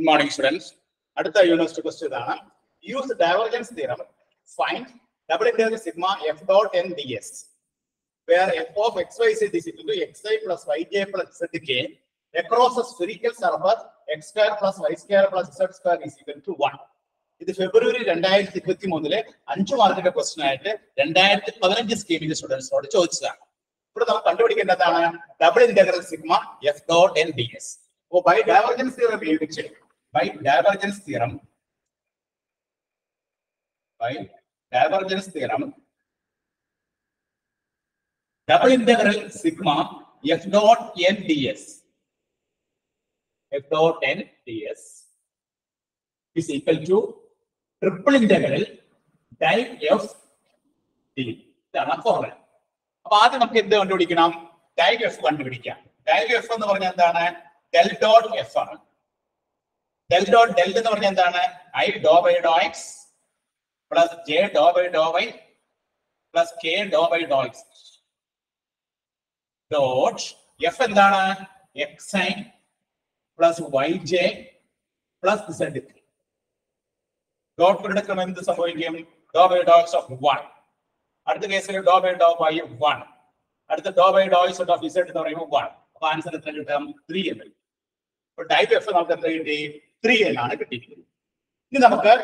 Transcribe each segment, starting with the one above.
Good morning students അടുത്ത university quest ഇതാണ് use divergence theorem find double integral sigma F dot N D S where f of xy z is equal to xi plus yj plus zk across a spherical surface x square plus y square plus z square is equal to 1. ഇത് ഫെബ്രുവരി രണ്ടായിരത്തി ഇരുപത്തി മൂന്നിലെ അഞ്ചു മാർക്കിന്റെ question ആയിട്ട് രണ്ടായിരത്തി പതിനഞ്ച് സ്കീമിന്റെ സ്റ്റുഡൻസിനോട് ചോദിച്ചതാണ് ഇവിടെ നമുക്ക് കണ്ടുപിടിക്കേണ്ടതാണ് double integral sigma F dot N D S അപ്പോ ബൈ ഡൈവർജൻസ് തിയറം ഉപയോഗിച്ച് by divergence theorem by divergence theorem double integral sigma f dot n ds f dot n ds is equal to triple integral di f d ഇതാണ് formula അപ്പൊ ആദ്യം നമുക്ക് എന്ത് കണ്ടുപിടിക്കണം div F കണ്ടുപിടിക്കാം div F എന്ന് പറഞ്ഞാൽ എന്താണ് ഡെൽ ഡോട്ട് എഫ് ആണ് ഡെൽ ഡോട്ട് ഡെൽ എന്ന് പറഞ്ഞാൽ എന്താണ് I doe by doe X plus J doe by doe Y plus K doe by doe X dot F എന്താണ് X I plus Y J plus Z dot എടുക്കണം എന്ത് സംഭവിക്കും doe by docs of one അടുത്ത കേസിൽ doe by doe by one അടുത്ത doe by ഡോയ്സ് of Z എന്ന് പറയുമ്പോൾ വൺ അപ്പൊ ആൻസർ എത്ര കിട്ടാം ത്രീ എന്ന് അപ്പൊ ടൈപ്പ് എഫ് നമുക്ക് എത്ര കിട്ടി ത്രീ എന്നാണ് കിട്ടിയിരിക്കുന്നത് ഇനി നമുക്ക്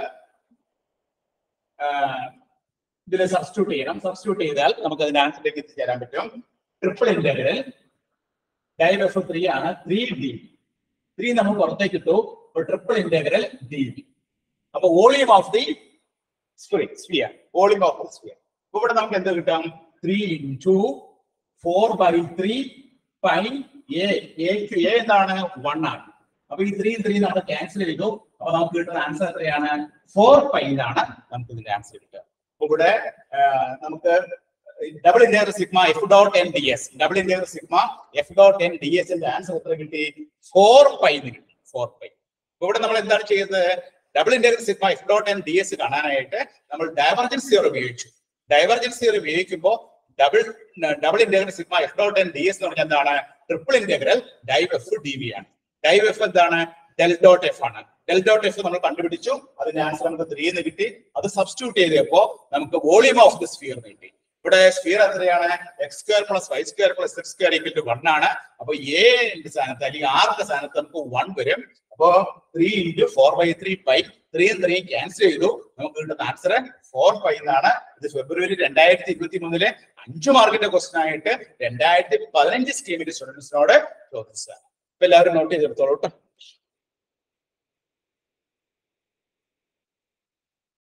ഇതിൽ സബ്സ്റ്റിറ്റ്യൂട്ട് ചെയ്യണം സബ്സ്റ്റിറ്റ്യൂട്ട് ചെയ്താൽ നമുക്ക് അതിന്റെ ആൻസറിലേക്ക് എത്തിച്ചേരാൻ പറ്റും triple integral div F three ആണ് ത്രീ ഡി ത്രീ നമ്മൾ പുറത്തേക്ക് ഇട്ടു ട്രിപ്പിൾ ഇന്റഗ്രൽ ഡി അപ്പൊ volume of the sphere volume of the sphere അപ്പൊ ഇവിടെ നമുക്ക് എന്ത് കിട്ടാം three into four by three pi A എക്ക് എ എന്താണ് വൺ ആണ് അപ്പൊ ഈ ത്രീ ത്രീ നമ്മൾ ക്യാൻസൽ ചെയ്തു അപ്പൊ നമുക്ക് കിട്ടുന്ന ആൻസർ എത്രയാണ് ഫോർ പൈ എന്നാണ് നമുക്ക് ഇതിന്റെ ആൻസർ കിട്ടുക അപ്പൊ ഇവിടെ നമുക്ക് double integral sigma F dot N D S double integral sigma F dot N D എസിന്റെ ആൻസർ എത്ര കിട്ടി ഫോർ പൈ എന്ന് കിട്ടി ഫോർ പൈ ഇവിടെ നമ്മൾ എന്താണ് ചെയ്യുന്നത് double integral sigma F dot N D S കാണാനായിട്ട് നമ്മൾ ഡൈവർജൻസ് തിയർ ഉപയോഗിച്ചു ഡൈവർജൻസ് തിയർ ഉപയോഗിക്കുമ്പോൾ double double integral sigma F dot N D S എന്ന് പറഞ്ഞാൽ എന്താണ് triple integral div F D V ആണ് ഡൈവ് എഫ് എന്താണ് ഡെൽ ഡോട്ട് എഫ് ആണ് ഡെൽ ഡോട്ട് എഫ് നമ്മൾ കണ്ടുപിടിച്ചു അതിന്റെ ആൻസർ നമുക്ക് ത്രീ എന്ന് കിട്ടി അത് സബ്സ്റ്റിറ്റ്യൂട്ട് ചെയ്തപ്പോ നമുക്ക് വോളിയം ഓഫ് ദി സ്ഫിയർ കിട്ടി ഇവിടെ സ്ഫിയർ എത്രയാണ് X square plus Y square plus six square equal to one ആണ് അപ്പൊ എന്റെ സ്ഥാനത്ത് അല്ലെങ്കിൽ ആറിന്റെ സ്ഥാനത്ത് നമുക്ക് വൺ വരും അപ്പോ three into four by three pi ത്രീയും ത്രീയും ക്യാൻസൽ ചെയ്തു നമുക്ക് കിട്ടുന്ന ആൻസർ ഫോർ പൈ എന്നാണ് ഇത് ഫെബ്രുവരി രണ്ടായിരത്തി ഇരുപത്തി മൂന്നിലെ അഞ്ചു മാർക്കിന്റെ ക്വസ്റ്റൻ ആയിട്ട് രണ്ടായിരത്തി പതിനഞ്ച് സ്കീമിന്റെ സ്റ്റുഡൻസിനോട് ചോദിച്ചതാണ് അപ്പൊ എല്ലാവരും നോട്ട് ചെയ്തെടുത്തോളൂ കേട്ടോ